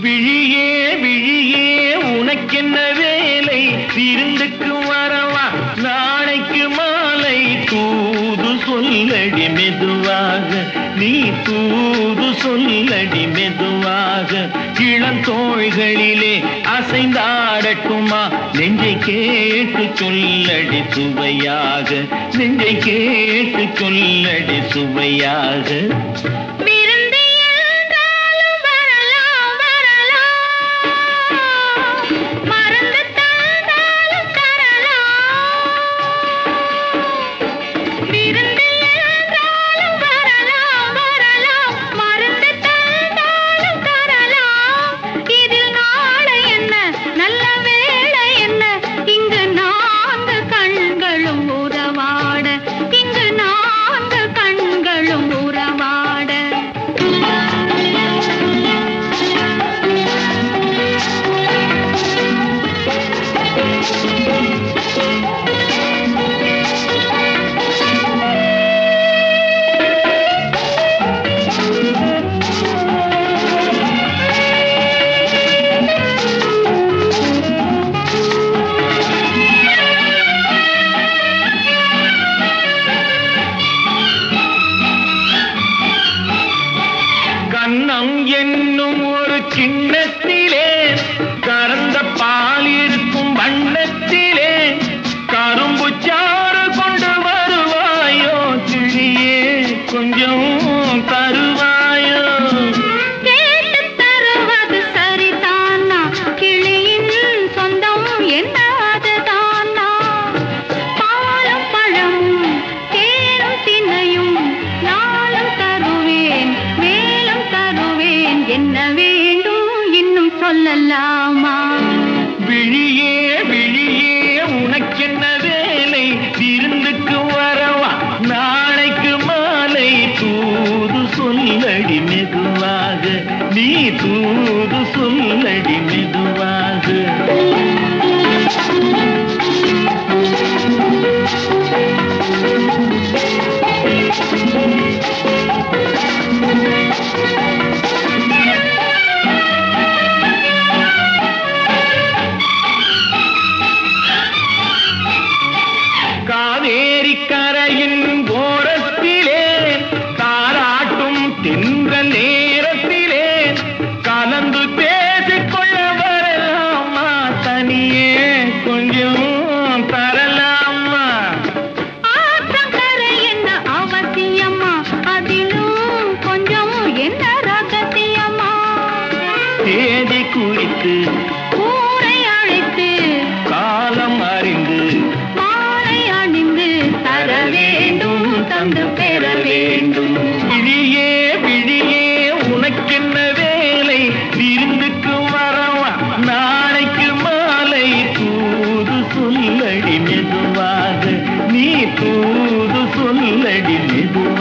விழியே விழியே உனக்கென்ன வேலை விருந்துக்கு வரவா நாளைக்கு மாலை தூது சொல்லடி மெதுவாக நீ தூது சொல்லடி மெதுவாக இளந்தோள்களிலே அசைந்தாடட்டுமா நெஞ்சை கேட்டு சொல்லடி சுவையாக நெஞ்சை கேட்டு சொல்லடி சுவையாக விருந்து என்றாலும் வரலாம் வரலாம் மறந்து தந்தாலும் தரலாம் விருந்து என்றாலும் வரலாம் வரலாம் மறந்து தந்தாலும் தரலாம் இதில் நாளை என்ன நல்ல வேளை என்ன இங்கு நான்கு கண்களும் உறவாட இங்கு நான்கு கண்களும் உறவாட கண்ணம் என்னும் ஒரு கிண்ணத்திலே கறந்த பால் இருக்கும் வண்ணத்திலே கரும்பு சாறு கொண்டு வருவாயோ கிளியே கொஞ்சம் தருவாயோ கேட்டு தருவது சரிதானா கிளியின் சொந்தம் என்னதுதானா பாலும் பழமும் தேனும் தினையும் நாளும் தருவேன் மேலும் தருவேன் என்ன வேண்டும் இன்னும் சொல்லலாமா விழியே விழியே உனக்கென்ன வேலை விருந்துக்கு வரவா நாளைக்கு மாலை தூது சொல்லடி மெதுவாக நீ தூது சொல்லடி மெதுவாக காவேரி கரையின் ஓரத்திலே தாராட்டும் தின்ற நேரத்திலே கலந்து பேசிக்கொள்ள வரலாமா தனியே கொஞ்சம் தரலாமா ஆற்றங்கரை என்ன அவசியமா அதிலும் கொஞ்சம் என்ன ரகசியமா தேதி குறித்து ஊரை அழைத்து காலம் அறிந்து மாலை அணிந்து தர வேண்டும் தந்து பெற வேண்டும் விழியே விழியே உனக்கென்ன வேலை விருந்துக்கு வரவா நாளைக்கு மாலை தூது சொல்லடி மெதுவாக நீ தூது சொல்லடி மெதுவாக